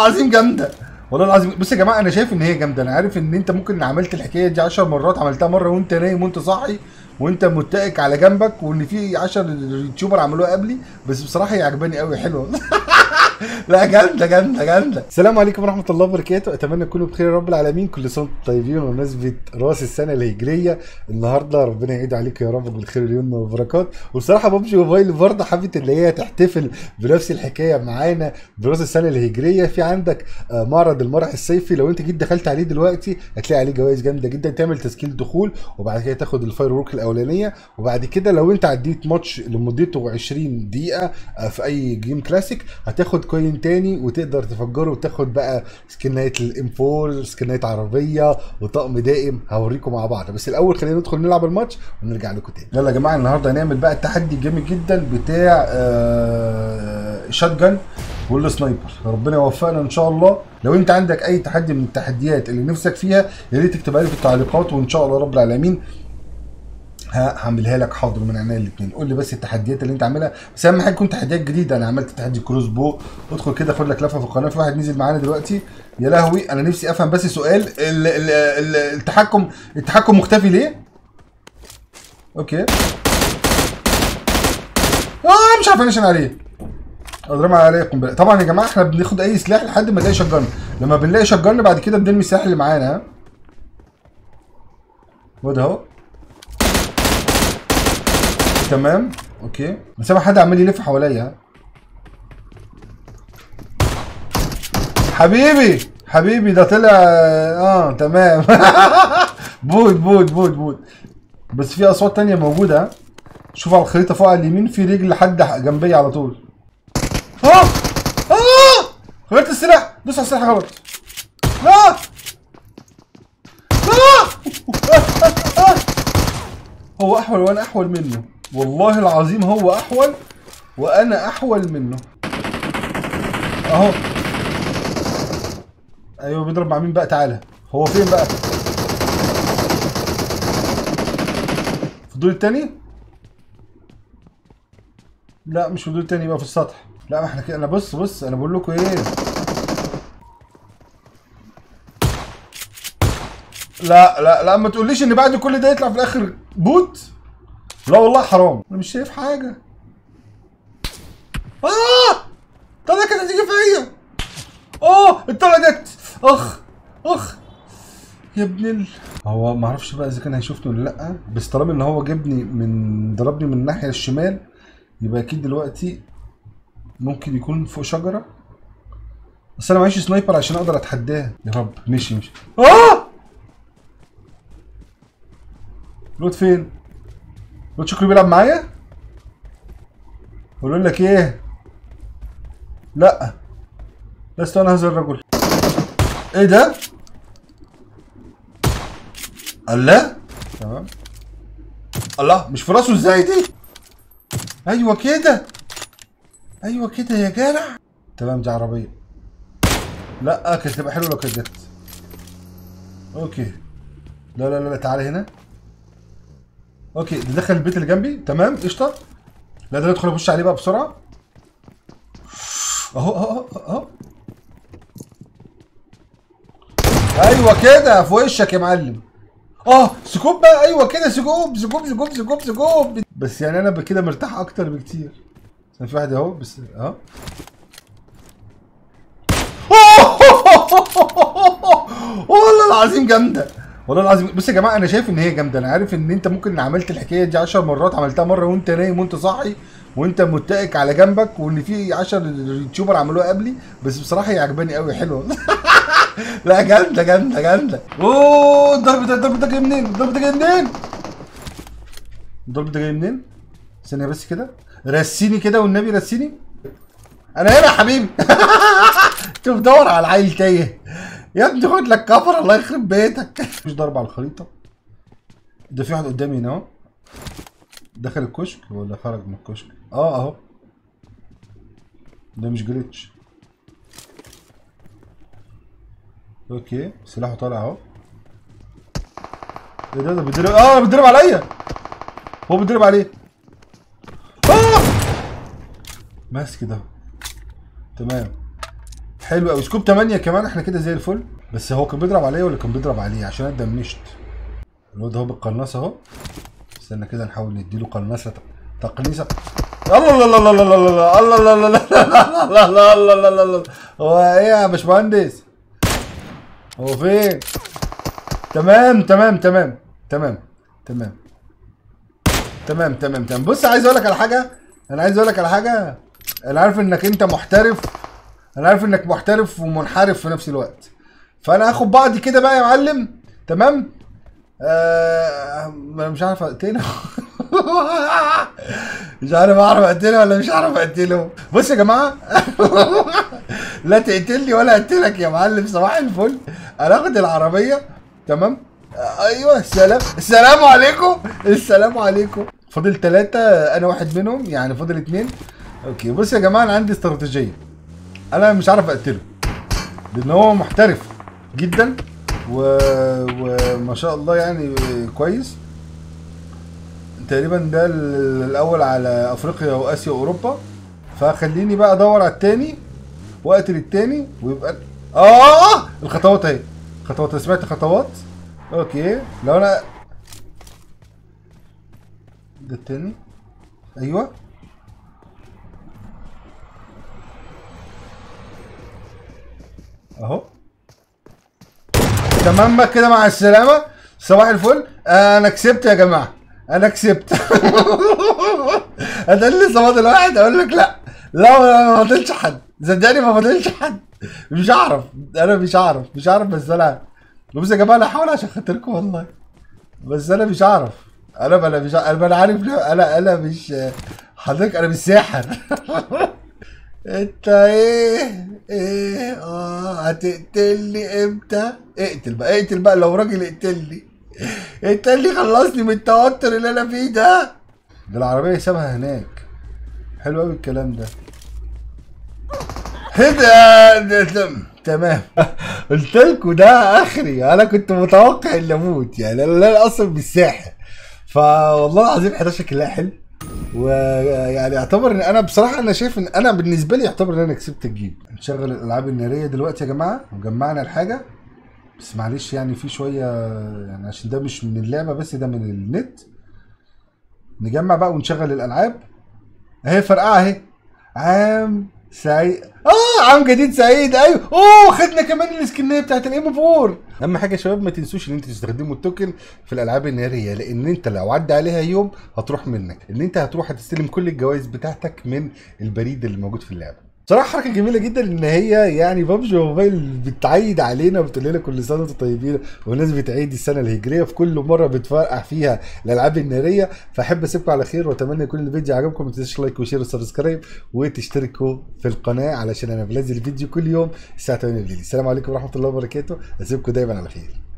العظيم جامده والله العظيم بص يا جماعه انا شايف ان هي جامده انا عارف ان انت ممكن عملت الحكايه دي 10 مرات عملتها مره وانت نايم وانت صاحي وانت متكئ على جنبك وان في 10 يوتيوبر عملوها قبلي بس بصراحه هي عجباني قوي حلوه لا جامده جامده جامده السلام عليكم ورحمه الله وبركاته اتمنى تكونوا بخير يا رب العالمين كل سنه وانتم طيبين بمناسبه راس السنه الهجريه النهارده ربنا يعيد عليك يا رب بالخير واليمن والبركات وبصراحه ببجي موبايل برضه حبت اللي هي تحتفل بنفس الحكايه معانا براس السنه الهجريه في عندك آه، معرض المرح الصيفي لو انت جيت دخلت عليه دلوقتي هتلاقي عليه جوائز جامده جدا تعمل تسجيل دخول وبعد كده تاخد الفاير وورك الاولانيه وبعد كده لو انت عديت ماتش لمدته 20 دقيقه آه، في اي جيم كلاسيك هتاخد كوين تاني وتقدر تفجره وتاخد بقى سكنات الام 4 سكنات عربيه وطقم دائم هوريكم مع بعض بس الاول خلينا ندخل نلعب الماتش ونرجع لكم تاني يلا يا جماعه النهارده هنعمل بقى التحدي جامد جدا بتاع آه شات جن والسنايبر ربنا يوفقنا ان شاء الله لو انت عندك اي تحدي من التحديات اللي نفسك فيها يا ريت تكتبها لي في التعليقات وان شاء الله رب العالمين ه- هعملها لك حاضر من عينيا الاثنين قول لي بس التحديات اللي انت عاملها بس اهم حاجه تكون تحديات جديده انا عملت تحدي كروس بو ادخل كده خد لك لفه في القناه في واحد نزل معانا دلوقتي يا لهوي انا نفسي افهم بس سؤال ال ال ال التحكم التحكم مختفي ليه؟ اوكي اه مش عارف انشن عليه اضرب عليه قنبله طبعا يا جماعه احنا بناخد اي سلاح لحد ما نلاقي شجرنا لما بنلاقي شجرنا بعد كده بنرمي السلاح اللي معانا ها وده اهو تمام اوكي انا سامع حد عمال يلف حواليا ها حبيبي حبيبي ده طلع اه تمام بوت بوت بوت بوت بس في اصوات تانية موجودة ها شوف على الخريطة فوق على اليمين في رجل حد جنبي على طول اه اه غيرت السلاح دوس على السلاح غلط لا لا هو احول وانا احول منه والله العظيم هو احول وانا احول منه اهو ايوه بيضرب مع مين بقى تعالى هو فين بقى في الدور التاني لا مش في الدور التاني بقى في السطح لا ما احنا كده انا بص بص انا بقول لكم ايه لا لا لا ما تقوليش ان بعد كل ده يطلع في الاخر بوت لا والله حرام انا مش شايف حاجه اه طلع كانت هتيجي فيا اه الطلعه جت اخ اخ يا ابن ال هو ما اعرفش بقى اذا كان هيشوفني ولا لا بس طالما ان هو جابني من ضربني من الناحيه الشمال يبقى اكيد دلوقتي ممكن يكون فوق شجره بس انا معيش سنايبر عشان اقدر اتحداه يا رب مشي مشي اه الواد فين؟ الواد شكله بيلعب معايا؟ بقول لك ايه؟ لا لست انا هذا الرجل ايه ده؟ الله تمام الله مش في راسه ازاي دي؟ ايوه كده ايوه كده يا جدع تمام دي عربيه لا كانت تبقى حلوه لو كانت جت اوكي لا لا لا لا تعالى هنا اوكي ده دخل البيت اللي جنبي تمام قشطه لا ده ندخل نخش عليه بقى بسرعه اهو اهو اهو اهو ايوه كده في وشك يا معلم اه سكوب بقى ايوه كده سكوب سكوب سكوب سكوب سكوب بس يعني انا كده مرتاح اكتر بكتير كان في واحد اهو بس اهو والله العظيم جامده والله العظيم بص يا جماعه انا شايف ان هي جامده انا عارف ان انت ممكن عملت الحكايه دي 10 مرات عملتها مره وانت نايم وانت صاحي وانت متكئ على جنبك وان في 10 يوتيوبر عملوها قبلي بس بصراحه هي عجباني قوي حلوه لا جامده جامده جامده اوه الضرب ده الضرب ده جاي منين الضرب ده جاي منين الضرب ده جاي منين ثانيه بس كده رسيني كده والنبي رسيني انا هنا يا حبيبي انت بدور على العيل تايه يا ابني خد لك كفر الله يخرب بيتك مش ضرب على الخريطه ده في واحد قدامي هنا اهو دخل الكشك ولا خرج من الكشك اه اهو ده مش جليتش اوكي سلاحه طالع اهو ايه ده ده بيضرب اه بيضرب عليا هو بيضرب عليه اه ماسك ده تمام حلو قوي سكوب 8 كمان احنا كده زي الفل بس هو كان بيضرب عليا ولا كان بيضرب عليه عشان انا دمشت الواد اهو بالقناصه اهو استنى كده نحاول نديله قناصه تقنيصه الله الله الله الله الله الله الله الله الله الله الله الله الله الله هو ايه يا باشمهندس هو فين تمام تمام تمام تمام تمام تمام تمام تمام بص عايز اقول لك على حاجه انا عايز اقول لك على حاجه انا عارف انك انت محترف انا عارف انك محترف ومنحرف في نفس الوقت فانا هاخد بعضي كده بقى يا معلم تمام آه انا مش عارف اقتله مش عارف اعرف اقتله ولا مش عارف اقتله بص يا جماعه لا تقتلني ولا اقتلك يا معلم صباح الفل انا اخد العربيه تمام آه، ايوه السلام السلام عليكم السلام عليكم فاضل ثلاثة انا واحد منهم يعني فاضل اتنين اوكي بص يا جماعه انا عندي استراتيجيه انا مش عارف اقتله لان هو محترف جدا و... وما شاء الله يعني كويس تقريبا ده ال- الاول على افريقيا واسيا واوروبا فخليني بقى ادور على التاني واقتل التاني ويبقى اه الخطوات اهي خطوات أنا سمعت خطوات اوكي لو انا ده التاني ايوه اهو تمام بقى كده مع السلامة صباح الفل انا كسبت يا جماعة انا كسبت انا اللي صمت الواحد اقول لك لا لا ما فاضلش حد صدقني ما فاضلش حد مش هعرف انا مش هعرف مش هعرف بس انا بص يا جماعة انا هحاول عشان خاطركم والله بس انا مش هعرف انا انا مش انا انا عارف لا- انا انا مش حضرتك انا مش ساحر انت ايه ايه اه هتقتلني امتى اقتل بقى اقتل بقى لو راجل اقتلني اقتلني خلصني من التوتر اللي انا فيه ده ده العربيه سابها هناك حلو قوي الكلام ده ايه ده ده- ده- تمام قلت لكم ده اخري انا كنت متوقع اني اموت يعني انا لا اصلا مش ساحر فوالله العظيم 11 كلاها حلو ويعني يعتبر ان انا بصراحه انا شايف ان انا بالنسبه لي يعتبر ان انا كسبت الجيم نشغل الالعاب الناريه دلوقتي يا جماعه وجمعنا الحاجه بس معلش يعني في شويه يعني عشان ده مش من اللعبه بس ده من النت نجمع بقى ونشغل الالعاب اهي فرقعه اهي عام سعيد اه عام جديد سعيد ايوه اوه خدنا كمان السكنيه بتاعت الام 4 اهم حاجه يا شباب ما تنسوش ان انتوا تستخدموا التوكن في الالعاب الناريه لان انت لو عدى عليها يوم هتروح منك ان انت هتروح هتستلم كل الجوائز بتاعتك من البريد اللي موجود في اللعبه بصراحه حركه جميله جدا ان هي يعني بابجي موبايل بتعيد علينا وبتقول لنا كل سنه وانتم طيبين والناس بتعيد السنه الهجريه في كل مره بتفرقع فيها الالعاب الناريه فاحب اسيبكم على خير واتمنى يكون الفيديو عجبكم ما تنسوش لايك وشير وسبسكرايب وتشتركوا في القناه علشان انا بنزل فيديو كل يوم الساعه 8 بالليل السلام عليكم ورحمه الله وبركاته اسيبكم دايما على خير